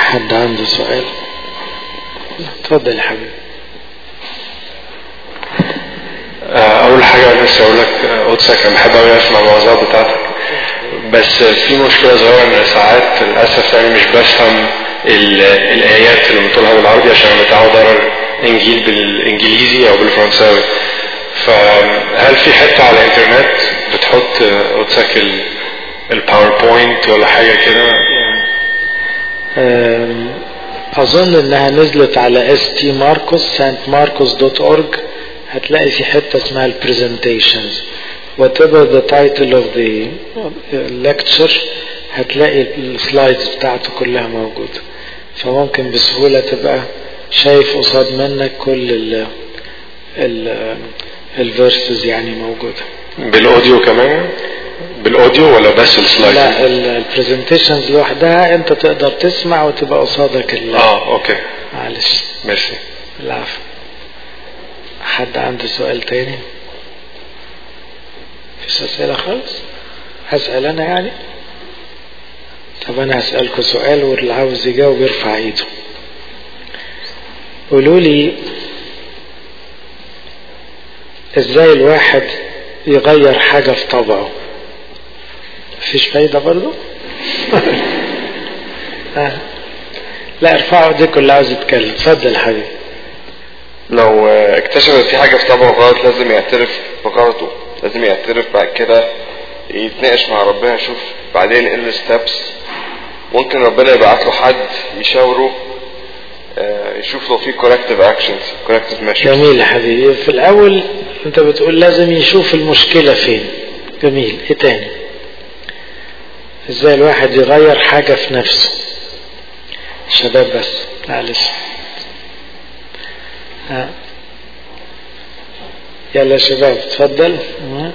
حد عنده سؤال اتفضل يا حبيبي اول حاجه انا لسه اقول لك قدسك انا بحب قوي اسمع الموعظات بتاعتك بس في مشكله صغيره ان ساعات للاسف يعني مش بفهم ال- الايات اللي بتقولها بالعربي عشان أنا متعود اقرا الانجيل بالانجليزي او بالفرنساوي فهل في حته على الانترنت بتحط قدسك ال- الباوربوينت ولا حاجه كده أم، أظن إنها نزلت على اس تي ماركوس سانت ماركوس دوت أورج هتلاقي في حتة اسمها البرزنتيشنز whatever the title of the lecture هتلاقي السلايدز بتاعته كلها موجودة فممكن بسهولة تبقى شايف قصاد منك كل ال ال الفيرسز يعني موجودة بالاوديو كمان بالاوديو ولا بس السلايد لا البرزنتيشنز لوحدها انت تقدر تسمع وتبقى قصادك ال- اه اوكي معلش ميرسي العفو حد عنده سؤال تاني مفيش أسئلة خالص هسأل أنا يعني طب أنا هسألكوا سؤال واللي عاوز يجاوب يرفع إيده قولوا لي إزاي الواحد يغير حاجة في طبعه مفيش فايدة برضو آه. لا ارفعوا ايديكم اللي عاوز يتكلم اتفضل حبيبي لو آه، اكتشف ان في حاجة في طبعه غلط لازم يعترف بغلطه لازم يعترف بعد كده يتناقش مع ربنا يشوف بعدين ايه الستبس ممكن ربنا يبعت له حد يشاوره آه، يشوف لو في corrective actions corrective measures جميل يا حبيبي في الأول أنت بتقول لازم يشوف المشكلة فين جميل إيه تاني إزاي الواحد يغير حاجة في نفسه شباب بس معلش ها. يلا يا شباب اتفضل ها.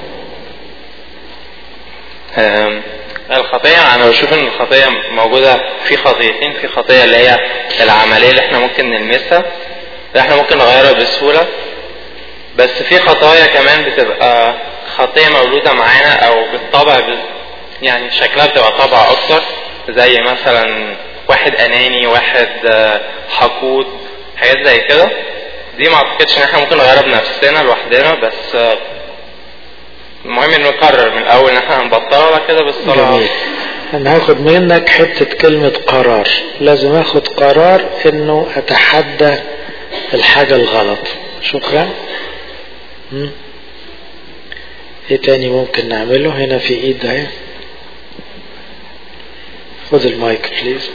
أم، الخطية أنا بشوف إن الخطية موجودة في خطيتين في خطية اللي هي العملية اللي إحنا ممكن نلمسها اللي إحنا ممكن نغيرها بسهولة بس في خطايا كمان بتبقى خطية مولودة معانا أو بالطبع ب... يعني شكلها بتبقى طبع أكتر زي مثلا واحد أناني واحد آه، حقود حاجات زي كده دي ما أعتقدش إن إحنا ممكن نغيرها بنفسنا لوحدنا بس آه، المهم إنه نقرر من الأول إن إحنا هنبطلها ولا كده بالصلاة جميل أنا هاخد منك حتة كلمة قرار لازم اخد قرار انه اتحدى الحاجة الغلط شكرا مم. ايه تاني ممكن نعمله هنا في ايد اهي خد المايك بليز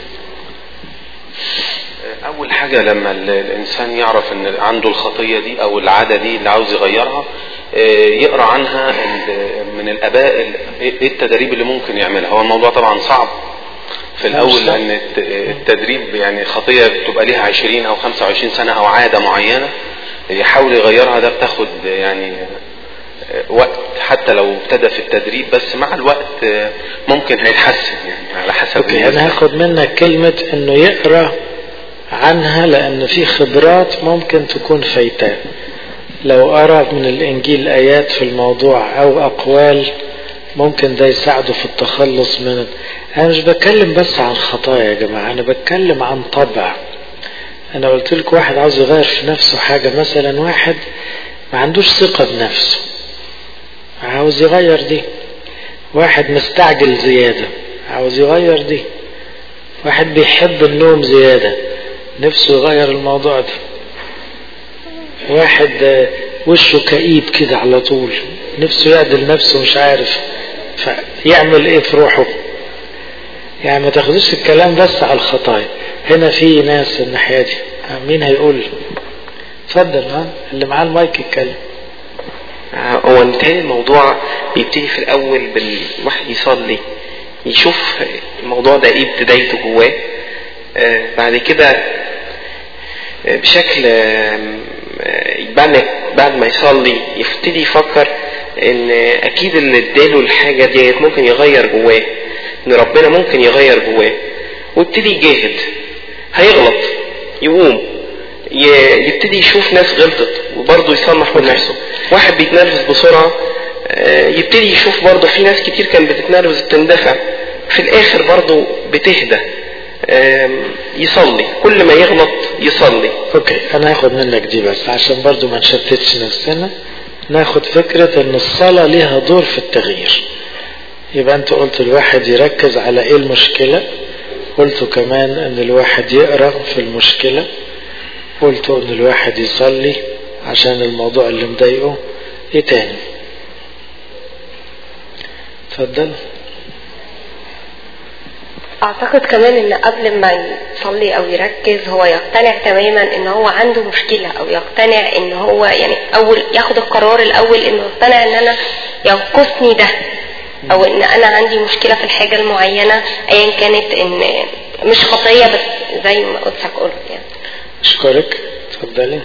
اول حاجه لما ال- الانسان يعرف ان عنده الخطيه دي او العاده دي اللي عاوز يغيرها آه، يقرا عنها ال- من الاباء ال- ايه التدريب اللي ممكن يعملها هو الموضوع طبعا صعب في لا، الاول مش صعب. لان الت- التدريب يعني خطيه بتبقى ليها 20 او 25 سنه او عاده معينه يحاول يغيرها ده بتاخد يعني آه، وقت حتى لو ابتدى في التدريب بس مع الوقت آه، ممكن هيتحسن يعني على حسب اوكي الناس. انا هاخد منك كلمة انه يقرا عنها لان في خبرات ممكن تكون فايتاه لو قرا من الانجيل ايات في الموضوع او اقوال ممكن ده يساعده في التخلص من انا مش بتكلم بس عن خطايا يا جماعة انا بتكلم عن طبع انا قلت لك واحد عاوز يغير في نفسه حاجة مثلا واحد ما عندوش ثقة بنفسه عاوز يغير دي واحد مستعجل زيادة عاوز يغير دي واحد بيحب النوم زيادة نفسه يغير الموضوع ده واحد آه، وشه كئيب كده على طول نفسه يعدل نفسه مش عارف فيعمل ايه في روحه يعني ما تاخدوش الكلام بس على الخطايا هنا في ناس الناحية دي آه، مين هيقول اتفضل ها اللي معاه المايك يتكلم هو متهيألي الموضوع بيبتدي في الأول بالواحد يصلي يشوف الموضوع ده ايه بدايته جواه آه، بعد كده آه، بشكل آم، آه، بعد ما بعد ما يصلي يبتدي يفكر ان اكيد اللي اداله الحاجه ديت ممكن يغير جواه ان ربنا ممكن يغير جواه ويبتدي يجاهد هيغلط يقوم ي- يبتدي يشوف ناس غلطت وبرضه يصلح من نفسه واحد بيتنرفز بسرعة آه، يبتدي يشوف برضه في ناس كتير كانت بتتنرفز بتندفع في الاخر برضه بتهدى آم، يصلي كل ما يغلط يصلي اوكي انا هاخد منك دي بس عشان برضو ما نشتتش نفسنا ناخد فكرة ان الصلاة ليها دور في التغيير يبقى انت قلت الواحد يركز على ايه المشكلة قلت كمان ان الواحد يقرأ في المشكلة قلت ان الواحد يصلي عشان الموضوع اللي مضايقه ايه تاني اتفضل اعتقد كمان ان قبل ما يصلي او يركز هو يقتنع تماما ان هو عنده مشكلة او يقتنع ان هو يعني اول ياخد القرار الاول انه يقتنع ان انا ينقصني ده او ان انا عندي مشكلة في الحاجة المعينة ايا كانت ان مش خطية بس زي ما قلت قلت يعني اشكرك اتفضلي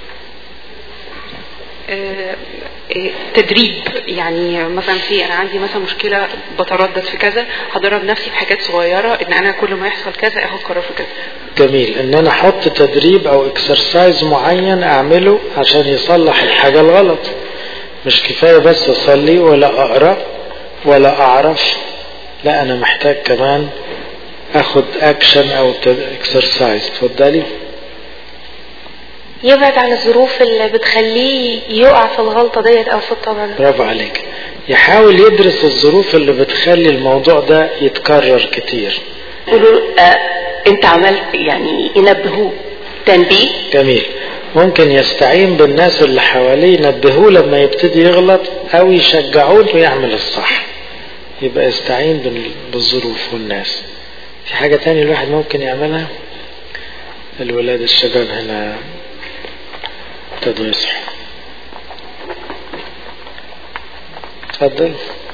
آه، آه، تدريب يعني مثلا في انا عندي مثلا مشكله بتردد في كذا هدرب نفسي في حاجات صغيره ان انا كل ما يحصل كذا اخد قرار في كذا جميل ان انا احط تدريب او اكسرسايز معين اعمله عشان يصلح الحاجة الغلط مش كفاية بس اصلي ولا اقرأ ولا اعرف لا انا محتاج كمان اخد اكشن او اكسرسايز اتفضلي يبعد عن الظروف اللي بتخليه يقع في الغلطة ديت او في الطبع ده برافو عليك يحاول يدرس الظروف اللي بتخلي الموضوع ده يتكرر كتير يقولوا آه انت عملت يعني ينبهوه تنبيه جميل ممكن يستعين بالناس اللي حواليه ينبهوه لما يبتدي يغلط او يشجعوه انه يعمل الصح يبقى يستعين بال- بالظروف والناس في حاجة تانية الواحد ممكن يعملها الولاد الشباب هنا ابتدوا يصحوا اتفضل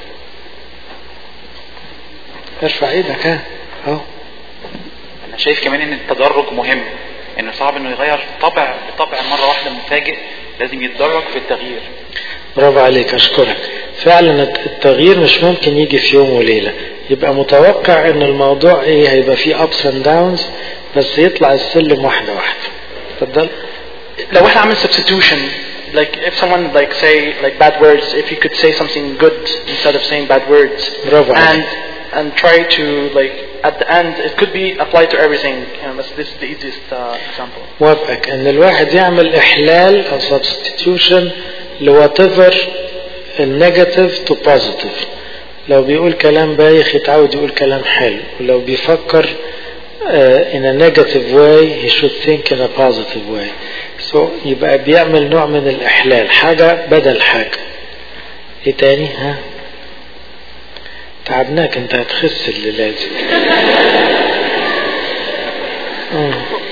ارفع ايدك ها اهو انا شايف كمان ان التدرج مهم انه صعب انه يغير طبع بطبع مره واحده مفاجئ لازم يتدرج في التغيير برافو عليك اشكرك فعلا التغيير مش ممكن يجي في يوم وليله يبقى متوقع ان الموضوع ايه هيبقى فيه ups and downs بس يطلع السلم واحده واحده اتفضل لو احنا عمل substitution like if someone like say like bad words if you could say something good instead of saying bad words برافو and عليك and try to like at the end it could be applied to everything you know, this is the easiest uh, example موافقك ان الواحد يعمل احلال او substitution لواتيفر النيجاتيف تو بوزيتيف لو بيقول كلام بايخ يتعود يقول كلام حلو ولو بيفكر uh, in a negative way he should think in a positive way so يبقى بيعمل نوع من الإحلال حاجة بدل حاجة ايه تاني ها تعبناك انت هتخس الليلة دي مم.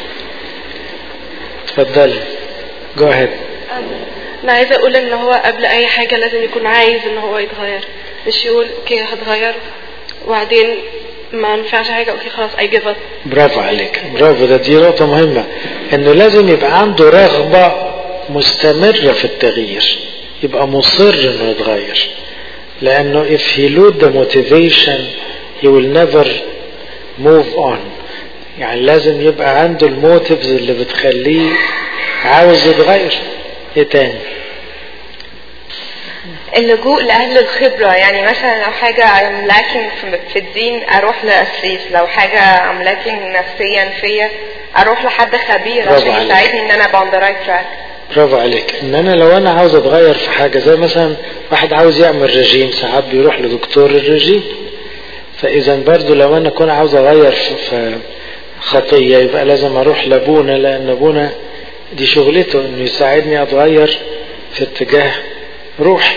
اتفضلي جو ahead انا عايزه اقول ان هو قبل اي حاجه لازم يكون عايز ان هو يتغير مش يقول اوكي هتغير وبعدين ما نفعش حاجه اوكي خلاص اي جيف اب برافو عليك برافو ده دي نقطة مهمة انه لازم يبقى عنده رغبة مستمرة في التغيير يبقى مصر انه يتغير لانه if he lose the motivation he will never move on يعني لازم يبقى عنده الموتيفز اللي بتخليه عاوز يتغير ايه تاني اللجوء لأهل الخبرة يعني مثلا لو حاجة I'm lacking في- في الدين أروح لأسيس لو حاجة I'm lacking نفسيا فيا أروح لحد خبير برافو عشان عليك. يساعدني إن أنا أبقى on the right track برافو عليك ان انا لو انا عاوز اتغير في حاجة زي مثلا واحد عاوز يعمل رجيم ساعات بيروح لدكتور الرجيم فاذا برضو لو انا كنت عاوز اغير في, في خطية يبقى لازم اروح لابونا لان ابونا دي شغلته انه يساعدني اتغير في اتجاه روحي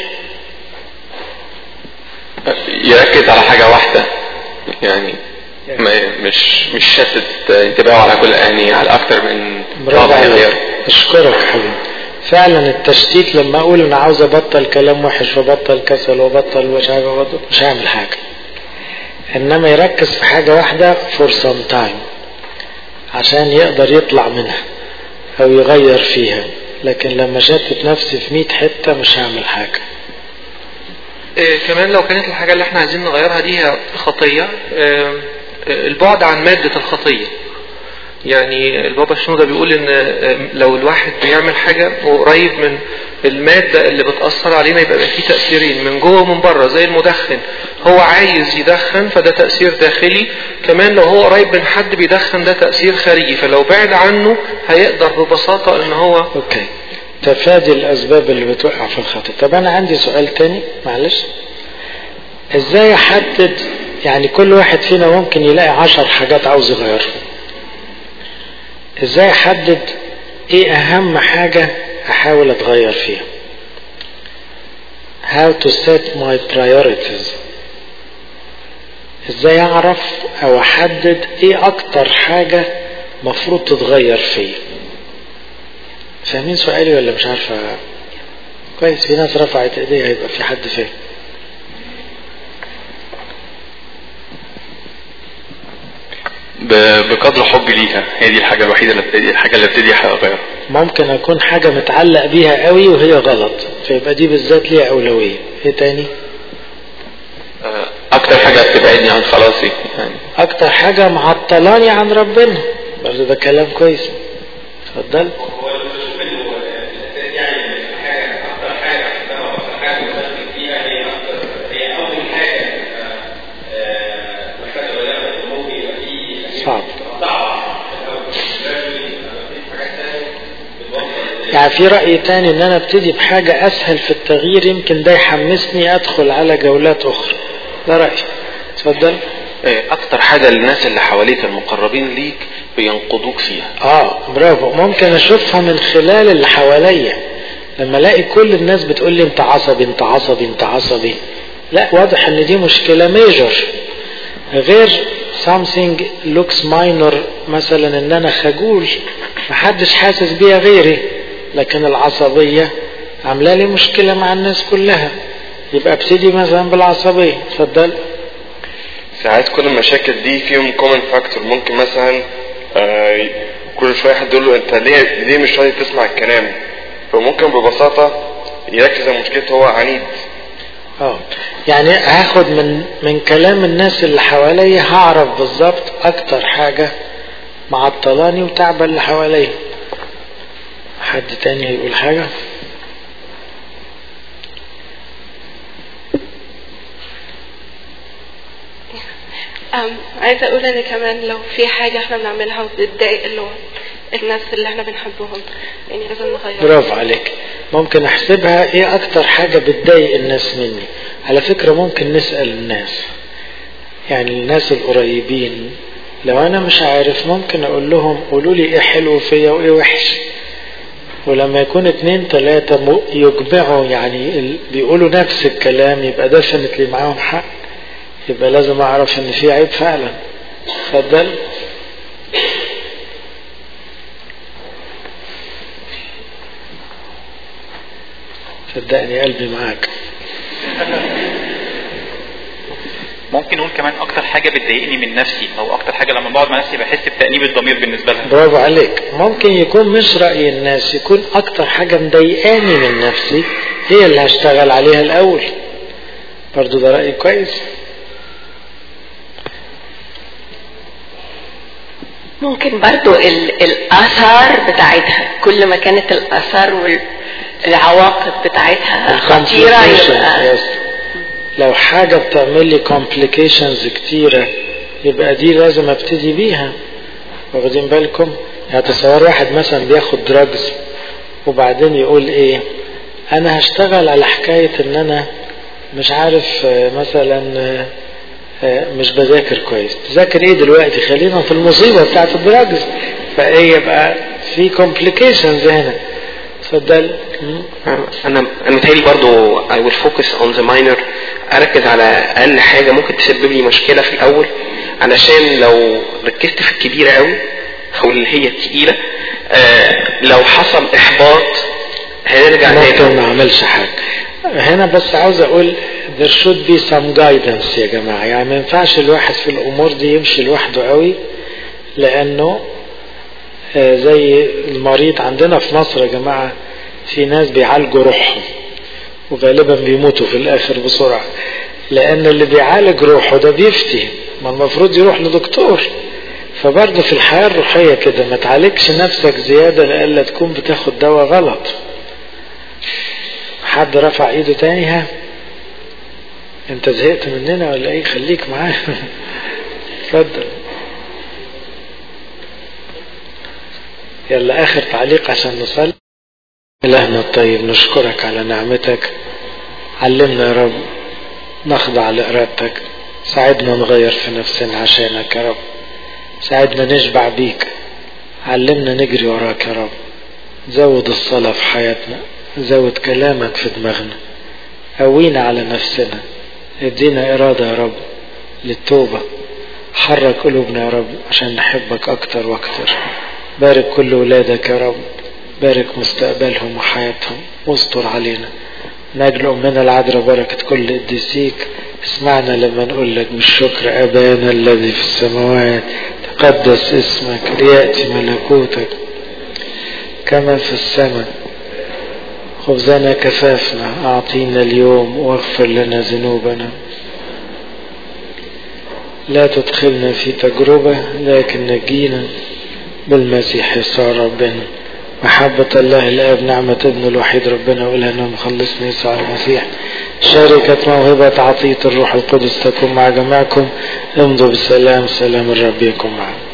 يركز على حاجة واحدة يعني ما مش مش شتت انتباهه على كل يعني على اكتر من برافو طابع عليك يغير اشكرك حبيبي فعلا التشتيت لما اقول انا عاوز ابطل كلام وحش وابطل كسل وابطل مش عارف أبطل مش هعمل حاجه انما يركز في حاجه واحده for some time عشان يقدر يطلع منها او يغير فيها لكن لما شتت نفسي في 100 حته مش هعمل حاجه آه، كمان لو كانت الحاجة اللي احنا عايزين نغيرها دي هي خطية آه، آه، البعد عن مادة الخطية يعني البابا شنودة بيقول ان لو الواحد بيعمل حاجة وقريب من المادة اللي بتأثر علينا يبقى فيه تأثيرين من جوه ومن بره زي المدخن هو عايز يدخن فده تأثير داخلي كمان لو هو قريب من حد بيدخن ده تأثير خارجي فلو بعد عنه هيقدر ببساطة ان هو اوكي تفادي الاسباب اللي بتوقع في الخطأ طب انا عندي سؤال تاني معلش ازاي احدد يعني كل واحد فينا ممكن يلاقي عشر حاجات عاوز يغيرها ازاي احدد ايه اهم حاجة احاول اتغير فيها how to set my priorities ازاي اعرف او احدد ايه اكتر حاجة مفروض تتغير فيا فاهمين سؤالي ولا مش عارفة كويس في ناس رفعت ايديها يبقى في حد فاهم بقدر حبي ليها هي دي الحاجة الوحيدة اللي ابتدي الحاجة اللي ابتدي اغيرها ممكن اكون حاجة متعلق بيها قوي وهي غلط فيبقى دي بالذات ليها اولوية ايه تاني اكتر حاجة بتبعدني عن خلاصي يعني اكتر حاجة معطلاني عن ربنا برضه ده كلام كويس اتفضل صعب يعني في رأي تاني ان انا ابتدي بحاجة اسهل في التغيير يمكن ده يحمسني ادخل على جولات اخرى ده رأيي اتفضل اكتر حاجة الناس اللي حواليك المقربين ليك بينقضوك فيها اه برافو ممكن اشوفها من خلال اللي حواليا لما الاقي كل الناس بتقول لي انت عصبي انت عصبي انت عصبي لا واضح ان دي مشكلة ميجر غير something looks minor مثلا ان انا خجول محدش حاسس بيها غيري لكن العصبية عاملة لي مشكلة مع الناس كلها يبقى ابتدي مثلا بالعصبية اتفضل ساعات كل المشاكل دي فيهم كومن فاكتور ممكن مثلا آه كل شوية حد يقول له انت ليه ليه مش راضي تسمع الكلام فممكن ببساطة يركز على مشكلته هو عنيد اه يعني هاخد من من كلام الناس اللي حواليا هعرف بالظبط اكتر حاجة معطلاني وتعب اللي حواليا حد تاني هيقول حاجة أم عايزة أقول إن كمان لو في حاجة إحنا بنعملها وبتضايق اللي هو الناس اللي إحنا بنحبهم يعني لازم نغير برافو عليك ممكن احسبها ايه اكتر حاجة بتضايق الناس مني على فكرة ممكن نسأل الناس يعني الناس القريبين لو انا مش عارف ممكن اقول لهم قولوا لي ايه حلو فيا وايه وحش ولما يكون اتنين تلاتة يجمعوا يعني بيقولوا نفس الكلام يبقى ده لي معاهم حق يبقى لازم اعرف ان في عيب فعلا اتفضل صدقني قلبي معاك ممكن نقول كمان اكتر حاجه بتضايقني من نفسي او اكتر حاجه لما بقعد مع نفسي بحس بتانيب الضمير بالنسبه لها برافو عليك ممكن يكون مش راي الناس يكون اكتر حاجه مضايقاني من نفسي هي اللي هشتغل عليها الاول برضو ده راي كويس ممكن برضو ال- الآثار بتاعتها كل ما كانت الآثار والعواقب بتاعتها خطيرة complications، يبقى yes. لو حاجة بتعمل لي complications كتيرة يبقى دي لازم ابتدي بيها واخدين بالكم يعني تصور واحد مثلا بياخد دراجز وبعدين يقول ايه انا هشتغل على حكاية ان انا مش عارف آه، مثلا آه، آه، مش بذاكر كويس تذاكر ايه دلوقتي خلينا في المصيبة بتاعت الدراجز فايه يبقى في complications هنا اتفضل مم. انا انا متهيألي برضو I will focus on the minor اركز على اقل حاجة ممكن تسبب لي مشكلة في الاول علشان لو ركزت في الكبيرة قوي او اللي هي التقيلة آه لو حصل احباط هنرجع ممكن تاني ما اعملش حاجة هنا بس عاوز اقول there should be some guidance يا جماعة يعني ما ينفعش الواحد في الامور دي يمشي لوحده قوي لانه آه، زي المريض عندنا في مصر يا جماعة في ناس بيعالجوا روحهم وغالبا بيموتوا في الاخر بسرعة لان اللي بيعالج روحه ده بيفتي ما المفروض يروح لدكتور فبرضه في الحياة الروحية كده ما تعالجش نفسك زيادة لألا تكون بتاخد دواء غلط حد رفع ايده تاني ها انت زهقت مننا ولا ايه خليك معانا اتفضل يلا اخر تعليق عشان نصلي الهنا الطيب نشكرك على نعمتك علمنا يا رب نخضع لإرادتك ساعدنا نغير في نفسنا عشانك يا رب ساعدنا نشبع بيك علمنا نجري وراك يا رب زود الصلاة في حياتنا زود كلامك في دماغنا قوينا على نفسنا ادينا إرادة يا رب للتوبة حرك قلوبنا يا رب عشان نحبك أكتر وأكتر بارك كل ولادك يا رب بارك مستقبلهم وحياتهم واستر علينا نجل أمنا العذراء بركة كل قديسيك اسمعنا لما نقول لك بالشكر أبانا الذي في السماوات تقدس اسمك ليأتي ملكوتك كما في السماء خبزنا كفافنا أعطينا اليوم واغفر لنا ذنوبنا لا تدخلنا في تجربة لكن نجينا بالمسيح يسوع ربنا محبة الله الآب نعمة ابن الوحيد ربنا وإلهنا مخلصنا يسوع المسيح شركة موهبة عطية الروح القدس تكون مع جماعكم امضوا بسلام سلام الرب يكون معكم